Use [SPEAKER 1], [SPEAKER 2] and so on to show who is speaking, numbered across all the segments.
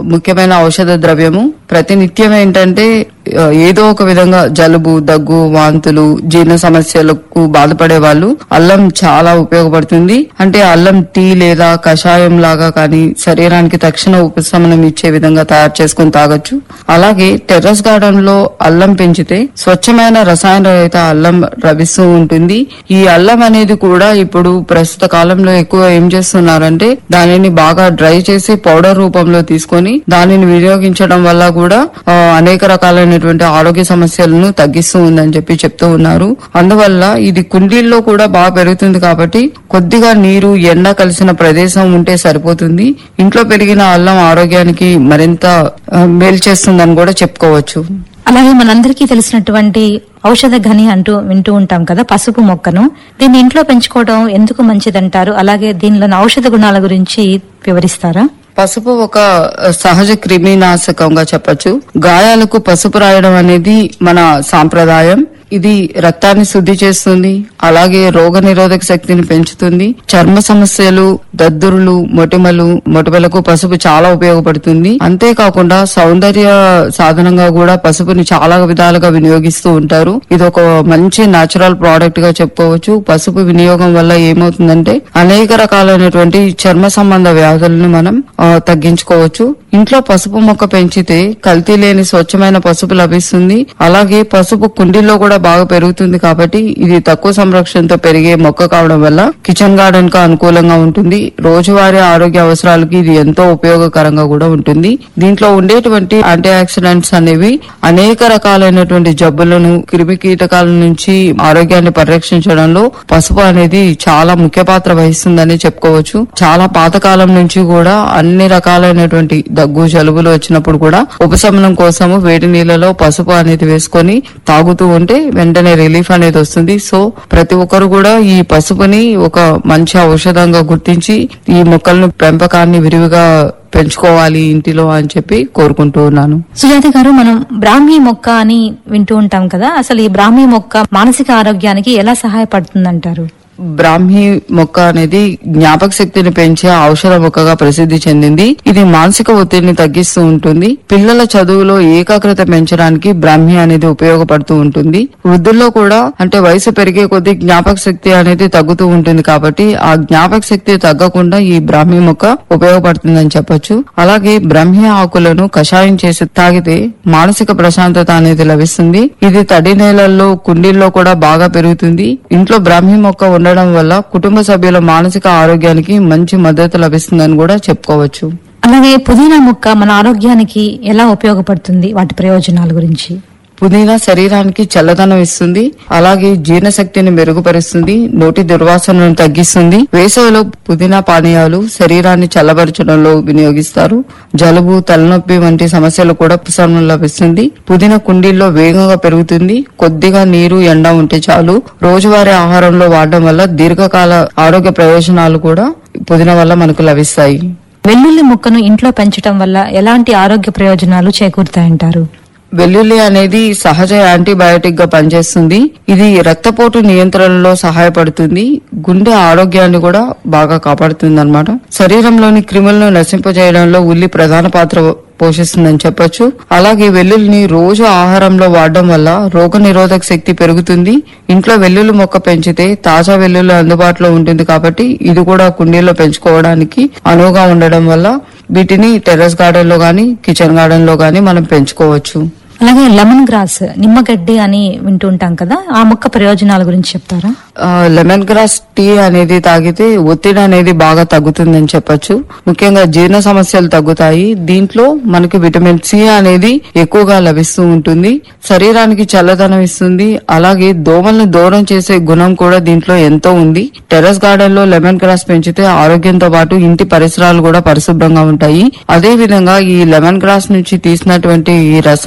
[SPEAKER 1] ముఖ్యమైన ఔషధ ద్రవ్యము ప్రతినిత్యం ఏంటంటే ఆ, ఏదో ఒక విధంగా జలుబు దగ్గు వాంతులు జీర్ణ సమస్యలకు బాధపడే వాళ్ళు అల్లం చాలా ఉపయోగపడుతుంది అంటే అల్లం టీ లేదా కషాయం లాగా కానీ శరీరానికి తక్షణ ఉపశమనం ఇచ్చే విధంగా తయారు చేసుకుని తాగొచ్చు అలాగే టెర్రస్ గార్డెన్ లో అల్లం పెంచితే స్వచ్ఛమైన రసాయన రహిత అల్లం లభిస్తూ ఉంటుంది ఈ అల్లం అనేది కూడా ఇప్పుడు ప్రస్తుత కాలంలో ఎక్కువ ఏం చేస్తున్నారంటే దానిని బాగా డ్రై చేసి పౌడర్ రూపంలో తీసుకొని దానిని వినియోగించడం వల్ల కూడా ఆ, అనేక రకాలైనటువంటి ఆరోగ్య సమస్యలను తగ్గిస్తూ ఉందని చెప్పి చెప్తూ ఉన్నారు అందువల్ల ఇది కుండీల్లో కూడా బాగా పెరుగుతుంది కాబట్టి కొద్దిగా నీరు ఎండ కలిసిన ప్రదేశం ఉంటే సరిపోతుంది ఇంట్లో పెరిగిన అల్లం ఆరోగ్యానికి మరింత ఆ, మేలు చేస్తుందని కూడా చెప్పుకోవచ్చు
[SPEAKER 2] అలాగే మనందరికీ తెలిసినటువంటి ఔషధ ఘని అంటూ వింటూ ఉంటాం కదా పసుపు మొక్కను దీన్ని ఇంట్లో పెంచుకోవడం ఎందుకు మంచిదంటారు అలాగే దీనిలోని ఔషధ గుణాల గురించి వివరిస్తారా
[SPEAKER 1] పసుపు ఒక సహజ క్రిమినాశకంగా చెప్పొచ్చు గాయాలకు పసుపు రాయడం అనేది మన సాంప్రదాయం ఇది రక్తాన్ని శుద్ధి చేస్తుంది అలాగే రోగ నిరోధక శక్తిని పెంచుతుంది చర్మ సమస్యలు దద్దురులు మొటిమలు మొటిమలకు పసుపు చాలా ఉపయోగపడుతుంది అంతేకాకుండా సౌందర్య సాధనంగా కూడా పసుపుని చాలా విధాలుగా వినియోగిస్తూ ఉంటారు ఇది ఒక మంచి నాచురల్ ప్రోడక్ట్ గా చెప్పుకోవచ్చు పసుపు వినియోగం వల్ల ఏమవుతుందంటే అనేక రకాలైనటువంటి చర్మ సంబంధ వ్యాధులను మనం ఆ, తగ్గించుకోవచ్చు ఇంట్లో పసుపు మొక్క పెంచితే కల్తీ లేని స్వచ్ఛమైన పసుపు లభిస్తుంది అలాగే పసుపు కుండీలో కూడా బాగా పెరుగుతుంది కాబట్టి ఇది తక్కువ సంరక్షణతో పెరిగే మొక్క కావడం వల్ల కిచెన్ గార్డెన్ కు అనుకూలంగా ఉంటుంది రోజువారీ ఆరోగ్య అవసరాలకి ఇది ఎంతో ఉపయోగకరంగా కూడా ఉంటుంది దీంట్లో ఉండేటువంటి యాంటీ ఆక్సిడెంట్స్ అనేవి అనేక రకాలైనటువంటి జబ్బులను క్రిమి కీటకాల నుంచి ఆరోగ్యాన్ని పరిరక్షించడంలో పసుపు అనేది చాలా ముఖ్య పాత్ర వహిస్తుందని చెప్పుకోవచ్చు చాలా పాతకాలం నుంచి కూడా అన్ని రకాలైనటువంటి దగ్గు జలుబులు వచ్చినప్పుడు కూడా ఉపశమనం కోసము వేడి నీళ్ళలో పసుపు అనేది వేసుకొని తాగుతూ ఉంటే వెంటనే రిలీఫ్ అనేది వస్తుంది సో ప్రతి ఒక్కరు కూడా ఈ పసుపుని ఒక మంచి ఔషధంగా గుర్తించి ఈ మొక్కలను పెంపకాన్ని విరివిగా పెంచుకోవాలి ఇంటిలో అని చెప్పి కోరుకుంటూ ఉన్నాను
[SPEAKER 2] సుజాత గారు మనం బ్రాహ్మీ మొక్క అని వింటూ ఉంటాం కదా అసలు ఈ బ్రాహ్మీ మొక్క మానసిక ఆరోగ్యానికి ఎలా సహాయపడుతుందంటారు
[SPEAKER 1] బ్రాహ్మీ మొక్క అనేది జ్ఞాపక శక్తిని పెంచే ఔషధ మొక్కగా ప్రసిద్ధి చెందింది ఇది మానసిక ఒత్తిడిని తగ్గిస్తూ ఉంటుంది పిల్లల చదువులో ఏకాగ్రత పెంచడానికి బ్రాహ్మీ అనేది ఉపయోగపడుతూ ఉంటుంది వృద్ధుల్లో కూడా అంటే వయసు పెరిగే కొద్దీ జ్ఞాపక శక్తి అనేది తగ్గుతూ ఉంటుంది కాబట్టి ఆ జ్ఞాపక శక్తి తగ్గకుండా ఈ బ్రాహ్మీ మొక్క ఉపయోగపడుతుందని చెప్పొచ్చు అలాగే బ్రహ్మి ఆకులను కషాయం చేసి తాగితే మానసిక ప్రశాంతత అనేది లభిస్తుంది ఇది తడి నేలల్లో కుండీల్లో కూడా బాగా పెరుగుతుంది ఇంట్లో బ్రాహ్మీ మొక్క ఉండడం వల్ల కుటుంబ సభ్యుల మానసిక ఆరోగ్యానికి మంచి మద్దతు లభిస్తుందని కూడా చెప్పుకోవచ్చు
[SPEAKER 2] అలాగే పుదీనా మొక్క మన ఆరోగ్యానికి ఎలా ఉపయోగపడుతుంది వాటి ప్రయోజనాల గురించి
[SPEAKER 1] పుదీనా శరీరానికి చల్లదనం ఇస్తుంది అలాగే జీర్ణశక్తిని మెరుగుపరుస్తుంది నోటి దుర్వాసనను తగ్గిస్తుంది వేసవిలో పుదీనా పానీయాలు శరీరాన్ని చల్లబరచడంలో వినియోగిస్తారు జలుబు తలనొప్పి వంటి సమస్యలు కూడా ఉపశమనం లభిస్తుంది పుదీనా కుండీల్లో వేగంగా పెరుగుతుంది కొద్దిగా నీరు ఎండ ఉంటే చాలు రోజువారీ ఆహారంలో వాడడం వల్ల దీర్ఘకాల ఆరోగ్య ప్రయోజనాలు కూడా పుదీనా వల్ల మనకు లభిస్తాయి
[SPEAKER 2] వెల్లుల్లి మొక్కను ఇంట్లో పెంచడం వల్ల ఎలాంటి ఆరోగ్య ప్రయోజనాలు చేకూరుతాయంటారు
[SPEAKER 1] వెల్లుల్లి అనేది సహజ యాంటీబయాటిక్ గా పనిచేస్తుంది ఇది రక్తపోటు నియంత్రణలో సహాయపడుతుంది గుండె ఆరోగ్యాన్ని కూడా బాగా కాపాడుతుంది అనమాట శరీరంలోని క్రిములను నశింపజేయడంలో ఉల్లి ప్రధాన పాత్ర పోషిస్తుందని చెప్పొచ్చు అలాగే వెల్లుల్లిని రోజు ఆహారంలో వాడడం వల్ల రోగ నిరోధక శక్తి పెరుగుతుంది ఇంట్లో వెల్లుల్లి మొక్క పెంచితే తాజా వెల్లుల్లి అందుబాటులో ఉంటుంది కాబట్టి ఇది కూడా కుండీలో పెంచుకోవడానికి అనువుగా ఉండడం వల్ల వీటిని టెర్రస్ గార్డెన్ లో గానీ కిచెన్ గార్డెన్ లో గానీ మనం పెంచుకోవచ్చు
[SPEAKER 2] అలాగే లెమన్ గ్రాస్ నిమ్మగడ్డి అని వింటూ ఉంటాం కదా ఆ మొక్క ప్రయోజనాల గురించి చెప్తారా
[SPEAKER 1] ఆ, లెమన్ గ్రాస్ టీ అనేది తాగితే ఒత్తిడి అనేది బాగా తగ్గుతుందని చెప్పొచ్చు ముఖ్యంగా జీర్ణ సమస్యలు తగ్గుతాయి దీంట్లో మనకి విటమిన్ సి అనేది ఎక్కువగా లభిస్తూ ఉంటుంది శరీరానికి చల్లదనం ఇస్తుంది అలాగే దోమలను దూరం చేసే గుణం కూడా దీంట్లో ఎంతో ఉంది టెర్రస్ గార్డెన్ లో లెమన్ గ్రాస్ పెంచితే ఆరోగ్యంతో పాటు ఇంటి పరిసరాలు కూడా పరిశుభ్రంగా ఉంటాయి అదే విధంగా ఈ లెమన్ గ్రాస్ నుంచి తీసినటువంటి ఈ రసం తోటి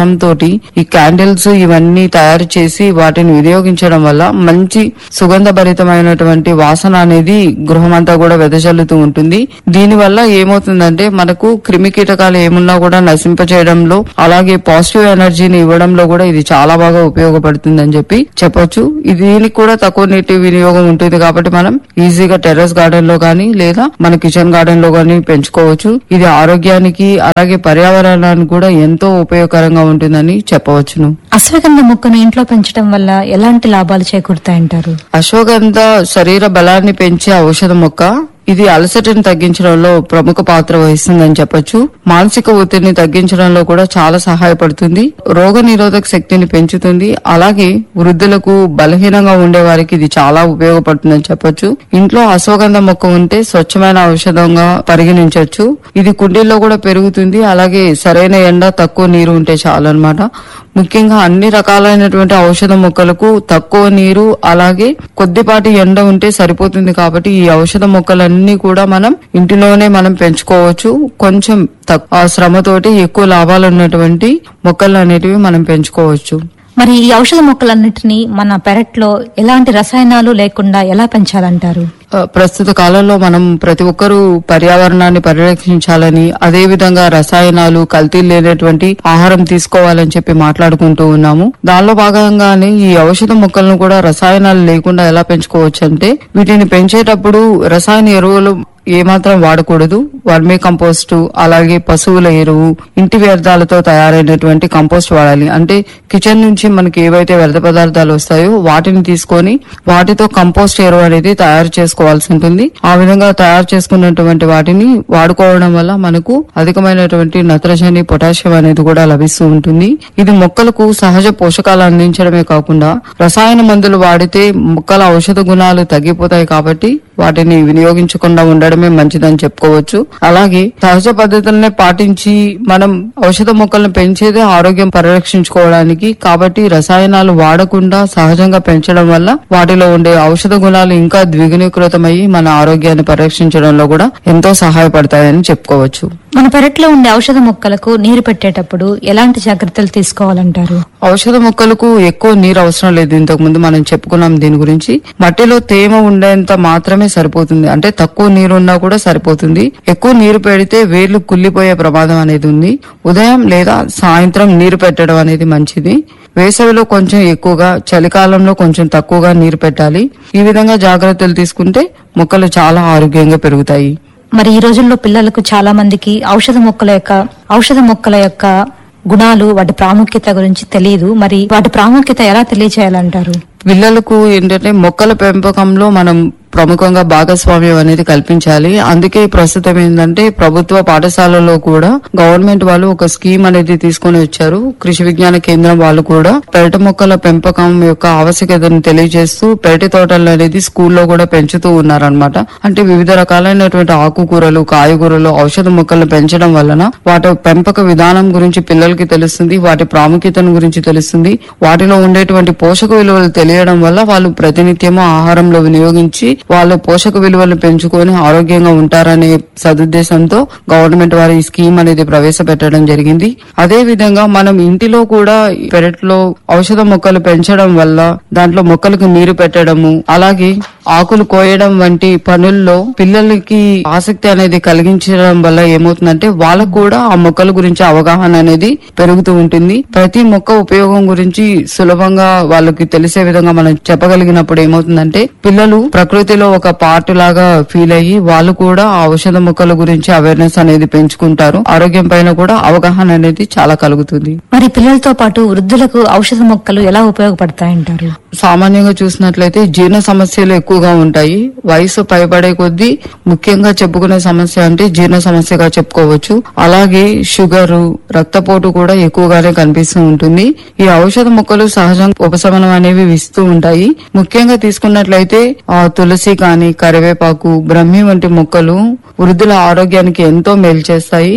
[SPEAKER 1] తోటి ఈ క్యాండిల్స్ ఇవన్నీ తయారు చేసి వాటిని వినియోగించడం వల్ల మంచి సుగంధభరితమైనటువంటి వాసన అనేది గృహమంతా కూడా వెదజల్లుతూ ఉంటుంది దీని వల్ల ఏమవుతుందంటే మనకు క్రిమి కీటకాలు ఏమున్నా కూడా నశింపచేయడంలో అలాగే పాజిటివ్ ఎనర్జీని ఇవ్వడంలో కూడా ఇది చాలా బాగా ఉపయోగపడుతుందని చెప్పి చెప్పొచ్చు ఇది దీనికి కూడా తక్కువ నీటి వినియోగం ఉంటుంది కాబట్టి మనం ఈజీగా టెర్రస్ గార్డెన్ లో కానీ లేదా మన కిచెన్ గార్డెన్ లో కానీ పెంచుకోవచ్చు ఇది ఆరోగ్యానికి అలాగే పర్యావరణానికి కూడా ఎంతో ఉపయోగకరంగా ఉంటుందని చెప్పవచ్చును
[SPEAKER 2] అశ్వగంధ మొక్కను ఇంట్లో పెంచడం వల్ల ఎలాంటి లాభాలు చేకూరుతాయంటారు
[SPEAKER 1] అశ్వగంధ శరీర బలాన్ని పెంచే ఔషధ మొక్క ఇది అలసటను తగ్గించడంలో ప్రముఖ పాత్ర వహిస్తుందని చెప్పొచ్చు మానసిక ఒత్తిడిని తగ్గించడంలో కూడా చాలా సహాయపడుతుంది రోగ నిరోధక శక్తిని పెంచుతుంది అలాగే వృద్ధులకు బలహీనంగా ఉండే వారికి ఇది చాలా ఉపయోగపడుతుందని చెప్పొచ్చు ఇంట్లో అశ్వగంధ మొక్క ఉంటే స్వచ్ఛమైన ఔషధంగా పరిగణించవచ్చు ఇది కుండీల్లో కూడా పెరుగుతుంది అలాగే సరైన ఎండ తక్కువ నీరు ఉంటే చాలు అనమాట ముఖ్యంగా అన్ని రకాలైనటువంటి ఔషధ మొక్కలకు తక్కువ నీరు అలాగే కొద్దిపాటి ఎండ ఉంటే సరిపోతుంది కాబట్టి ఈ ఔషధ మొక్కలన్నీ కూడా మనం ఇంటిలోనే మనం పెంచుకోవచ్చు కొంచెం తక్కువ శ్రమతోటి ఎక్కువ లాభాలు ఉన్నటువంటి మొక్కలు అనేటివి మనం పెంచుకోవచ్చు
[SPEAKER 2] మరి ఈ ఔషధ మొక్కలన్నిటినీ మన పెరట్లో ఎలాంటి రసాయనాలు లేకుండా ఎలా పెంచాలంటారు
[SPEAKER 1] ఆ, ప్రస్తుత కాలంలో మనం ప్రతి ఒక్కరూ పర్యావరణాన్ని పరిరక్షించాలని అదే విధంగా రసాయనాలు కల్తీ లేనటువంటి ఆహారం తీసుకోవాలని చెప్పి మాట్లాడుకుంటూ ఉన్నాము దానిలో భాగంగానే ఈ ఔషధ మొక్కలను కూడా రసాయనాలు లేకుండా ఎలా పెంచుకోవచ్చు అంటే వీటిని పెంచేటప్పుడు రసాయన ఎరువులు ఏమాత్రం వాడకూడదు వర్మీ కంపోస్ట్ అలాగే పశువుల ఎరువు ఇంటి వ్యర్థాలతో తయారైనటువంటి కంపోస్ట్ వాడాలి అంటే కిచెన్ నుంచి మనకి ఏవైతే వ్యర్థ పదార్థాలు వస్తాయో వాటిని తీసుకొని వాటితో కంపోస్ట్ ఎరువు అనేది తయారు చేసుకోవాల్సి ఉంటుంది ఆ విధంగా తయారు చేసుకున్నటువంటి వాటిని వాడుకోవడం వల్ల మనకు అధికమైనటువంటి నత్రజని పొటాషియం అనేది కూడా లభిస్తూ ఉంటుంది ఇది మొక్కలకు సహజ పోషకాలు అందించడమే కాకుండా రసాయన మందులు వాడితే మొక్కల ఔషధ గుణాలు తగ్గిపోతాయి కాబట్టి వాటిని వినియోగించకుండా ఉండడమే మంచిదని చెప్పుకోవచ్చు అలాగే సహజ పద్ధతులనే పాటించి మనం ఔషధ మొక్కలను పెంచేదే ఆరోగ్యం పరిరక్షించుకోవడానికి కాబట్టి రసాయనాలు వాడకుండా సహజంగా పెంచడం వల్ల వాటిలో ఉండే ఔషధ గుణాలు ఇంకా ద్విగుణీకృతమయ్యి మన ఆరోగ్యాన్ని పరిరక్షించడంలో కూడా ఎంతో సహాయపడతాయని చెప్పుకోవచ్చు
[SPEAKER 2] మన పెరట్లో ఉండే ఔషధ మొక్కలకు నీరు పెట్టేటప్పుడు ఎలాంటి జాగ్రత్తలు తీసుకోవాలంటారు
[SPEAKER 1] ఔషధ మొక్కలకు ఎక్కువ నీరు అవసరం లేదు ఇంతకు ముందు మనం చెప్పుకున్నాం దీని గురించి మట్టిలో తేమ ఉండేంత మాత్రమే సరిపోతుంది అంటే తక్కువ నీరు ఉన్నా కూడా సరిపోతుంది ఎక్కువ నీరు పెడితే వేర్లు కుళ్ళిపోయే ప్రమాదం అనేది ఉంది ఉదయం లేదా సాయంత్రం నీరు పెట్టడం అనేది మంచిది వేసవిలో కొంచెం ఎక్కువగా చలికాలంలో కొంచెం తక్కువగా నీరు పెట్టాలి ఈ విధంగా జాగ్రత్తలు తీసుకుంటే మొక్కలు చాలా ఆరోగ్యంగా పెరుగుతాయి
[SPEAKER 2] మరి ఈ రోజుల్లో పిల్లలకు చాలా మందికి ఔషధ మొక్కల యొక్క ఔషధ మొక్కల యొక్క గుణాలు వాటి ప్రాముఖ్యత గురించి తెలియదు మరి వాటి ప్రాముఖ్యత ఎలా తెలియచేయాలంటారు
[SPEAKER 1] పిల్లలకు ఏంటంటే మొక్కల పెంపకంలో మనం ప్రముఖంగా భాగస్వామ్యం అనేది కల్పించాలి అందుకే ప్రస్తుతం ఏంటంటే ప్రభుత్వ పాఠశాలలో కూడా గవర్నమెంట్ వాళ్ళు ఒక స్కీమ్ అనేది తీసుకొని వచ్చారు కృషి విజ్ఞాన కేంద్రం వాళ్ళు కూడా పెరటి మొక్కల పెంపకం యొక్క ఆవశ్యకతను తెలియజేస్తూ పెరటి తోటలు అనేది స్కూల్లో కూడా పెంచుతూ ఉన్నారనమాట అంటే వివిధ రకాలైనటువంటి ఆకుకూరలు కాయగూరలు ఔషధ మొక్కలను పెంచడం వలన వాటి పెంపక విధానం గురించి పిల్లలకి తెలుస్తుంది వాటి ప్రాముఖ్యతను గురించి తెలుస్తుంది వాటిలో ఉండేటువంటి పోషక విలువలు తెలియడం వల్ల వాళ్ళు ప్రతినిత్యము ఆహారంలో వినియోగించి వాళ్ళు పోషక విలువలు పెంచుకొని ఆరోగ్యంగా ఉంటారనే సదుద్దేశంతో గవర్నమెంట్ వారి ఈ స్కీమ్ అనేది ప్రవేశపెట్టడం జరిగింది అదే విధంగా మనం ఇంటిలో కూడా ఈ పెరట్లో ఔషధ మొక్కలు పెంచడం వల్ల దాంట్లో మొక్కలకు నీరు పెట్టడము అలాగే ఆకులు కోయడం వంటి పనుల్లో పిల్లలకి ఆసక్తి అనేది కలిగించడం వల్ల ఏమవుతుందంటే వాళ్ళకు కూడా ఆ మొక్కల గురించి అవగాహన అనేది పెరుగుతూ ఉంటుంది ప్రతి మొక్క ఉపయోగం గురించి సులభంగా వాళ్ళకి తెలిసే విధంగా మనం చెప్పగలిగినప్పుడు ఏమవుతుందంటే పిల్లలు ప్రకృతిలో ఒక పార్ట్ లాగా ఫీల్ అయ్యి వాళ్ళు కూడా ఆ ఔషధ మొక్కల గురించి అవేర్నెస్ అనేది పెంచుకుంటారు ఆరోగ్యం పైన కూడా అవగాహన అనేది చాలా కలుగుతుంది
[SPEAKER 2] మరి పిల్లలతో పాటు వృద్ధులకు ఔషధ మొక్కలు ఎలా ఉపయోగపడతాయంటారు
[SPEAKER 1] సామాన్యంగా చూసినట్లయితే జీర్ణ సమస్యలు ఎక్కువగా ఉంటాయి వయసు పైబడే కొద్దీ ముఖ్యంగా చెప్పుకునే సమస్య అంటే జీర్ణ సమస్యగా చెప్పుకోవచ్చు అలాగే షుగర్ రక్తపోటు కూడా ఎక్కువగానే కనిపిస్తూ ఉంటుంది ఈ ఔషధ మొక్కలు సహజంగా ఉపశమనం అనేవి ఇస్తూ ఉంటాయి ముఖ్యంగా తీసుకున్నట్లయితే ఆ తులసి కానీ కరివేపాకు బ్రహ్మి వంటి మొక్కలు వృద్ధుల ఆరోగ్యానికి ఎంతో మేలు చేస్తాయి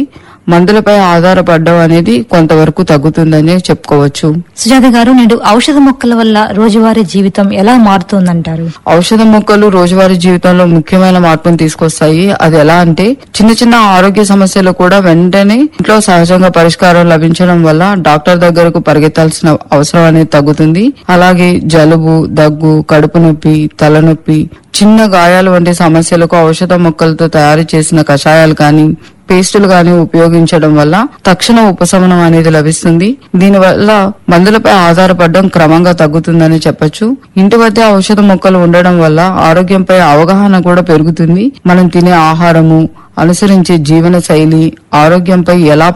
[SPEAKER 1] మందులపై ఆధారపడడం అనేది కొంతవరకు తగ్గుతుందని చెప్పుకోవచ్చు
[SPEAKER 2] సుజాత గారు నేడు ఔషధ మొక్కల వల్ల రోజువారీ జీవితం ఎలా మారుతుందంటారు
[SPEAKER 1] ఔషధ మొక్కలు రోజువారీ జీవితంలో ముఖ్యమైన మార్పును తీసుకొస్తాయి అది ఎలా అంటే చిన్న చిన్న ఆరోగ్య సమస్యలు కూడా వెంటనే ఇంట్లో సహజంగా పరిష్కారం లభించడం వల్ల డాక్టర్ దగ్గరకు పరిగెత్తాల్సిన అవసరం అనేది తగ్గుతుంది అలాగే జలుబు దగ్గు కడుపు నొప్పి తలనొప్పి చిన్న గాయాలు వంటి సమస్యలకు ఔషధ మొక్కలతో తయారు చేసిన కషాయాలు కానీ పేస్టులు గాని ఉపయోగించడం వల్ల తక్షణ ఉపశమనం అనేది లభిస్తుంది దీనివల్ల మందులపై ఆధారపడడం క్రమంగా తగ్గుతుందని చెప్పొచ్చు ఇంటి వద్ద ఔషధ మొక్కలు ఉండడం వల్ల ఆరోగ్యంపై అవగాహన కూడా పెరుగుతుంది మనం తినే ఆహారము అనుసరించే జీవన శైలి ఆరోగ్యంపై ఎలా